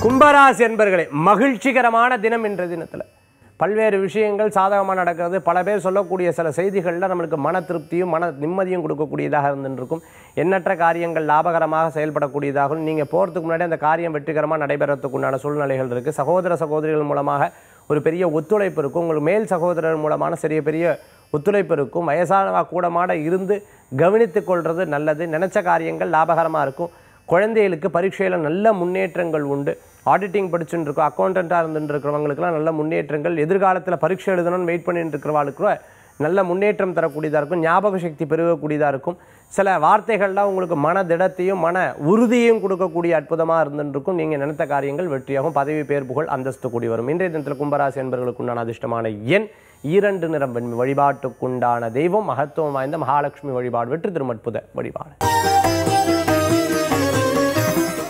கும்பராசி என்பர்களே மகிழ்ச்சிகரமான தினம் இன்ற தினத்தில் பல்வேறு விஷயங்கள் சாதகமாக நடக்கிறது பல பேர் சொல்லக்கூடிய சில செய்திகளில் நம்மளுக்கு மன திருப்தியும் மன நிம்மதியும் கொடுக்கக்கூடியதாக இருந்துருக்கும் எண்ணற்ற காரியங்கள் லாபகரமாக செயல்படக்கூடியதாகவும் நீங்கள் போகிறதுக்கு முன்னாடி அந்த காரியம் வெற்றிகரமாக நடைபெறத்துக்கு உண்டான சூழ்நிலைகள் இருக்குது சகோதர சகோதரிகள் மூலமாக ஒரு பெரிய ஒத்துழைப்பு இருக்கும் உங்களுக்கு மேல் சகோதரர் மூலமான சிறிய பெரிய ஒத்துழைப்பு இருக்கும் வயசானவா கூடமாட இருந்து கவனித்துக் கொள்வது நல்லது நினைச்ச காரியங்கள் லாபகரமாக இருக்கும் குழந்தைகளுக்கு பரீட்சையில் நல்ல முன்னேற்றங்கள் உண்டு ஆடிட்டிங் படிச்சுட்டு இருக்கோம் அக்கௌண்டண்ட்டாக இருந்துட்டு இருக்கிறவங்களுக்குலாம் நல்ல முன்னேற்றங்கள் எதிர்காலத்தில் பரீட்சை எழுதணும்னு வெயிட் பண்ணிட்டு இருக்கிறவங்களுக்கு நல்ல முன்னேற்றம் தரக்கூடியதாக இருக்கும் ஞாபக சக்தி பெருகக்கூடியதாக இருக்கும் சில வார்த்தைகள்லாம் உங்களுக்கு மன திடத்தையும் மன உறுதியையும் கொடுக்கக்கூடிய அற்புதமாக இருந்துட்டு இருக்கும் நீங்கள் நினைத்த காரியங்கள் வெற்றியாகும் பதவி பேர் புகழ் அந்தஸ்து கூடி வரும் இன்றைய தினத்தில் கும்பராசி என்பவர்களுக்கு உண்டான அதிர்ஷ்டமான எண் இரண்டு நிறம் வெண்மை வழிபாட்டுக்குண்டான தெய்வம் மகத்துவம் வாய்ந்த மகாலட்சுமி வழிபாடு வெற்றி திருமட்புத வழிபாடு